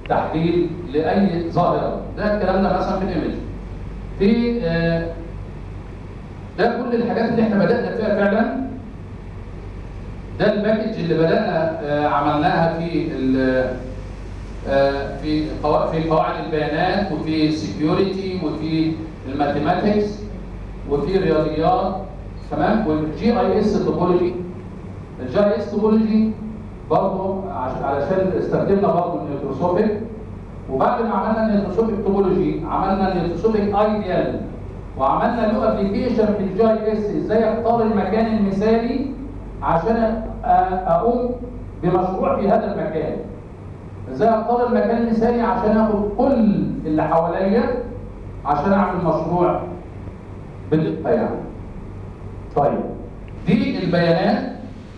تحليل لاي ظاهره ده الكلام ده مثلا في الايمج في آه، ده كل الحاجات اللي احنا بدانا فيها فعلا ده الباكج اللي بدانا آه، عملناها في ال- آه، في قوا- في قواعد البيانات وفي السكيورتي وفي الماثيماتكس وفي الرياضيات تمام والجي اي اس توبولوجي الجي اي اس توبولوجي برضه عش- علشان استخدمنا برضه النيوتروسوفيك وبعد ما عملنا النيوتروسوفيك توبولوجي عملنا النيوتروسوفيك ايديال وعملنا له ابلكيشن في الجي اي اس ازاي اختار المكان المثالي عشان أ- اقوم بمشروع في هذا المكان ازاي اختار المكان المثالي عشان اخد كل اللي حواليا عشان اعمل مشروع بدقه يعني طيب دي البيانات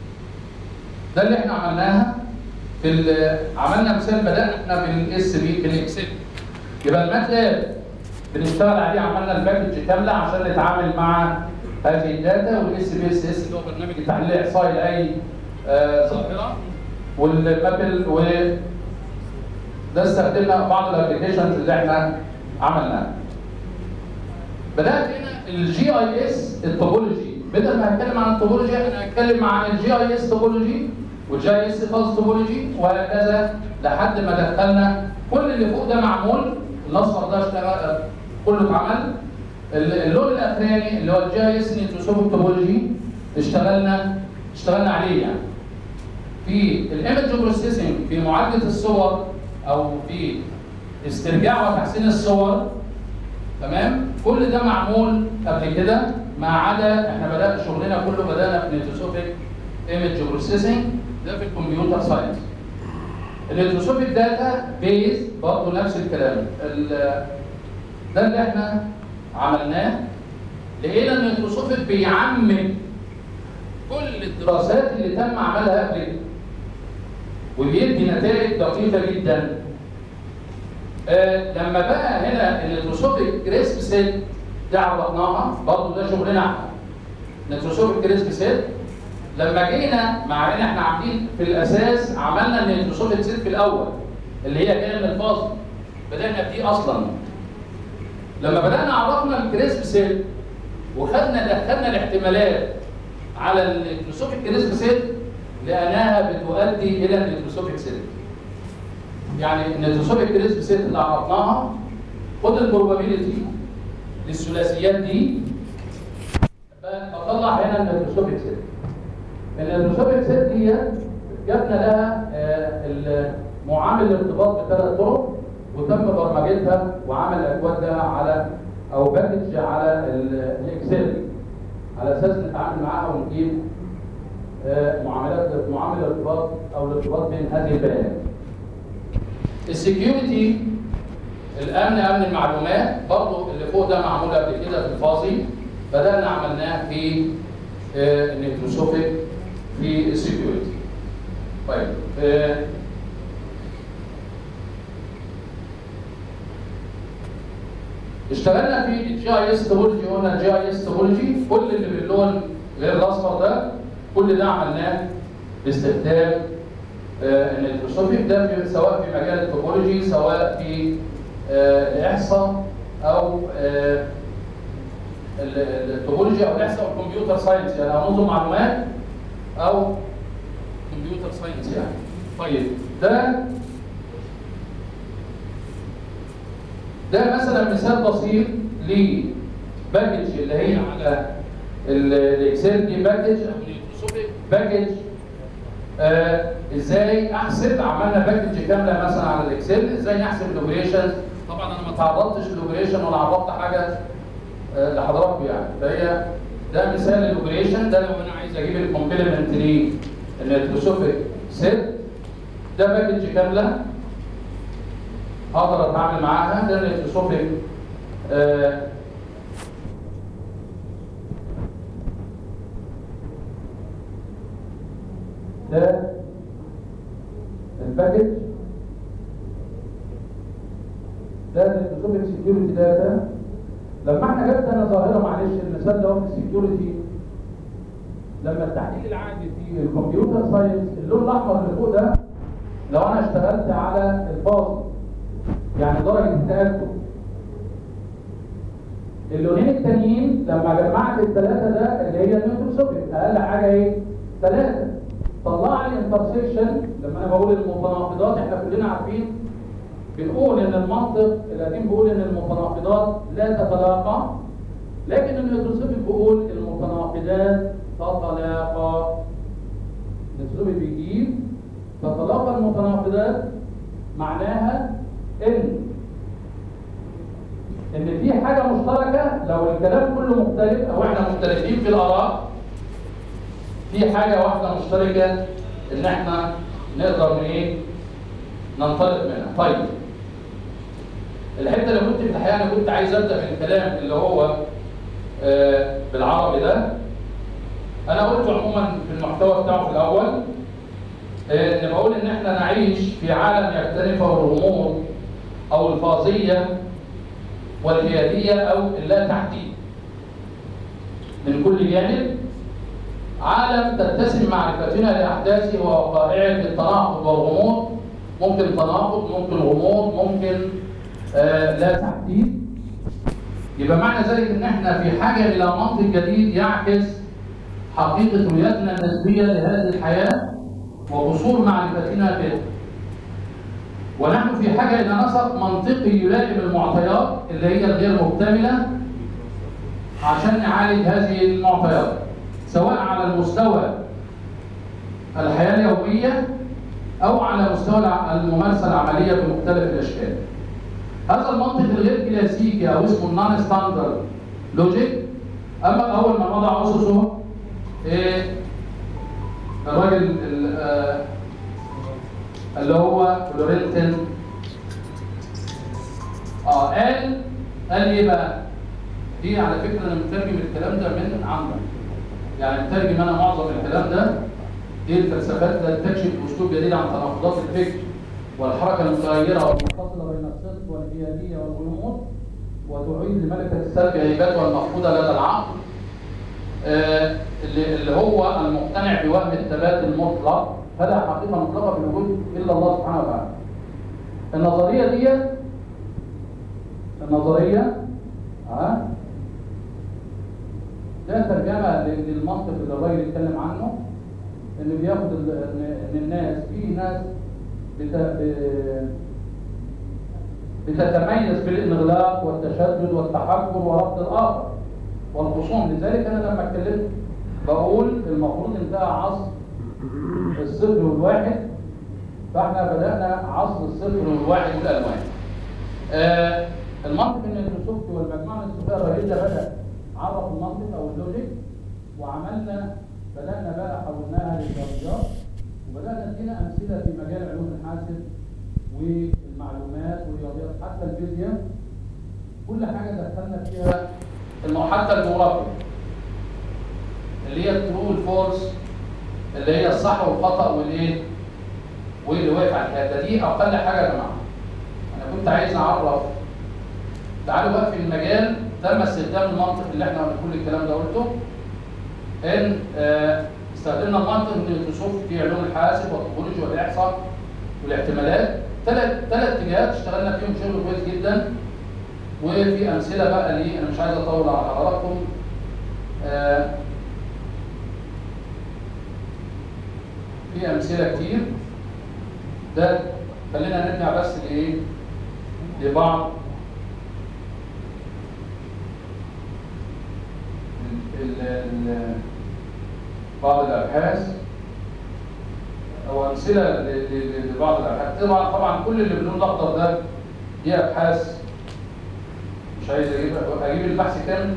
ده اللي احنا عملناها في ال- عملنا مثال بدانا احنا بالاس بي بالاكسل يبقى الماتلاب بنشتغل عليه عملنا الباكج كامله عشان نتعامل مع هذه الداتا والاس بي اس اس اللي هو برنامج التحليل الاحصائي لاي آه، ظاهره والمابل و ده استخدمنا بعض الابلكيشنز اللي احنا عملناها بدات هنا الجي اي اس التوبولوجي بدل ما هتكلم عن التوبولوجي انا هتكلم عن الجي اي اس توبولوجي والجي اي اس فاز توبولوجي وهكذا لحد ما دخلنا كل اللي فوق ده معمول الاصفر ده اشتغل كله اتعمل اللون الاخراني اللي هو الجي اي اس نيوتروسوفيك توبولوجي اشتغلنا اشتغلنا عليه يعني في الايمج بروسيسنج في معالجه الصور او في استرجاع وتحسين الصور تمام كل ده معمول قبل كده ما عدا احنا بدانا شغلنا كله بدانا في نيوتروسوفيك ايمج بروسيسنج ده في الكمبيوتر ساينس النيوتروسوفيك داتا بيز برضه نفس الكلام ال- ده اللي احنا عملناه لقينا ان النيوتروسوفيك بيعمم كل الدراسات اللي تم عملها قبل كده وبيدي نتائج دقيقه جدا آه لما بقى هنا النيتروسوفيك كريسب سيل دي عرفناها برضه ده شغلنا احنا نيتروسوفيك كريسب سيل لما جينا مع ان احنا عاملين في الاساس عملنا النيتروسوفيك سيل في الاول اللي هي جايه من الفاصل بدانا بدي اصلا لما بدانا عرفنا الكريسب سيل وخدنا دخلنا الاحتمالات على النيتروسوفيك كريسب سيل لانها بتؤدي الى النيتروسوفيك سيل يعني النيتروسوفيك كريسب سيت اللي عرفناها خد البروبابيلتي للثلاثيات دي بطلع هنا النيتروسوفيك سيت النيتروسوفيك سيت دي جبنا لها آه، ال- معامل الارتباط بثلاث طرق وتم برمجتها وعمل اكواد لها على او باكج على ال- الاكسل على اساس نتعامل معاها ونجيب آه، معاملات معامل الارتباط او الارتباط بين هذه البيانات السكيورتي الامن امن المعلومات برضه اللي فوق ده معمول قبل كده في الفاضي بدانا عملناه في آه، النيوتروسوفيك في السكيورتي طيب آه، اشتغلنا في الجي اي اس توبولوجي قلنا الجي اي اس توبولوجي كل اللي باللون غير الاصفر ده كل ده عملناه باستخدام آه، النيوتروسوفيك ده في سواء في مجال التوبولوجي سواء في آه، الاحصاء او آه، ال- ال- التوبولوجي او الاحصاء او الكمبيوتر ساينس يعني او نظم معلومات او كمبيوتر ساينس يعني طيب ده ده مثلا مثال بسيط لباكج اللي هي على ال- الاكسل دي باكج او النيوتروسوفيك باكج آه ازاي احسب عملنا باكج كامله مثلا على الاكسل ازاي نحسب الاوبريشن طبعا انا ما تعرضتش للاوبريشن ولا عرضت حاجه آه لحضراتكم يعني فهي ده مثال الاوبريشن ده لو انا عايز اجيب الكومبلمنت للنيوتروسوفيك سيت ده باكج كامله اقدر اتعامل معاها ده النيوتروسوفيك آه ده الباكج ده النيوتروسوفيك سكيورتي داتا لما احنا جبت انا ظاهره معلش المثال ده هو في السكيورتي لما التحليل العادي في الكمبيوتر ساينس اللون الاحمر اللي فوق ده لو انا اشتغلت على الفاضي يعني درجة التأكد اللونين التانيين لما جمعت الثلاثة ده اللي هي النيوتروسوفيك أقل حاجة إيه؟ ثلاثة طلع لي انترسيكشن لما أنا بقول المتناقضات إحنا كلنا عارفين بنقول إن المنطق القديم بيقول إن المتناقضات لا تتلاقى لكن النيوتروسوفيك بيقول المتناقضات تتلاقى النيوتروسوفيك بيجيب تتلاقى المتناقضات معناها ان ان في حاجه مشتركه لو الكلام كله مختلف او احنا مختلفين في الاراء في حاجه واحده مشتركه ان احنا نقدر ايه ننطلق منها طيب الحته اللي كنت في الحقيقه انا كنت عايز ابدا من الكلام اللي هو آه بالعربي ده انا قلت عموما في المحتوى بتاعه في الاول ان بقول ان احنا نعيش في عالم يختلفه الغموض او الفاظيه والحياديه او اللا تحديد من كل جانب عالم تتسم معرفتنا لاحداثه ووقائعه بالتناقض والغموض ممكن تناقض ممكن غموض ممكن آه لا تحديد يبقى معنى ذلك ان احنا في حاجه الى منطق جديد يعكس حقيقه رؤيتنا النسبيه لهذه الحياه وقصور معرفتنا به ونحن في حاجة إلى نسق منطقي يلائم المعطيات اللي هي الغير مكتملة عشان نعالج هذه المعطيات سواء على المستوى الحياة اليومية أو على مستوى الممارسة العملية بمختلف الأشكال هذا المنطق الغير كلاسيكي أو اسمه النون ستاندرد لوجيك أما أول ما وضع أسسه إيه الراجل اللي هو فلورنتين اه قال قال ايه بقى؟ دي على فكره انا مترجم الكلام ده من عمرو يعني مترجم انا معظم الكلام ده دي الفلسفات لا تكشف اسلوب جديد عن تناقضات الفكر والحركه المتغيره والمنفصله بين الصدق والحياديه والغموض وتعيد لملكه السلب هيبتها المفقوده لدى العقل آه اللي هو المقتنع بوهم الثبات المطلق فلا حقيقه مطلقه في الوجود الا الله سبحانه وتعالى. النظريه دي النظريه ها ده ترجمه للمنطق اللي الراجل اتكلم عنه ان بياخد ان الناس في ناس بتتميز بالانغلاق والتشدد والتحكر ورفض الاخر والخصوم لذلك انا لما اتكلمت بقول المفروض انتهى عصر الصفر والواحد فاحنا بدانا عصر الصفر والواحد والالوان. آه المنطق النيوتروسوفي والمجموعه النيوتروسوفيه الرهيبه بدا عرف المنطق او اللوجيك وعملنا بدانا بقى حولناها للرياضيات وبدانا ندينا امثله في مجال علوم الحاسب والمعلومات والرياضيات حتى الفيزياء كل حاجه دخلنا فيها حتى الجغرافيا اللي هي الترو والفولس اللي هي الصح والخطا والايه واللي واقف على الحته دي اقل حاجه يا جماعه انا كنت عايز اعرف تعالوا بقى في المجال تم استخدام المنطق اللي احنا كل الكلام ده قلته ان آه استخدمنا المنطق النيوتروسوف في علوم الحاسب والتكنولوجيا والاحصاء والاحتمالات ثلاث ثلاث اتجاهات اشتغلنا فيهم شغل كويس جدا وفي امثله بقى ليه انا مش عايز اطول على حضراتكم آه في امثله كتير ده خلينا نرجع بس لايه لبعض ال ال بعض الابحاث او امثله لبعض الابحاث طبعا طبعا كل اللي بنقول الاخضر ده دي ابحاث مش عايز اجيب اجيب البحث كامل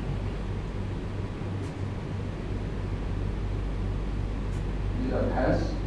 دي الابحاث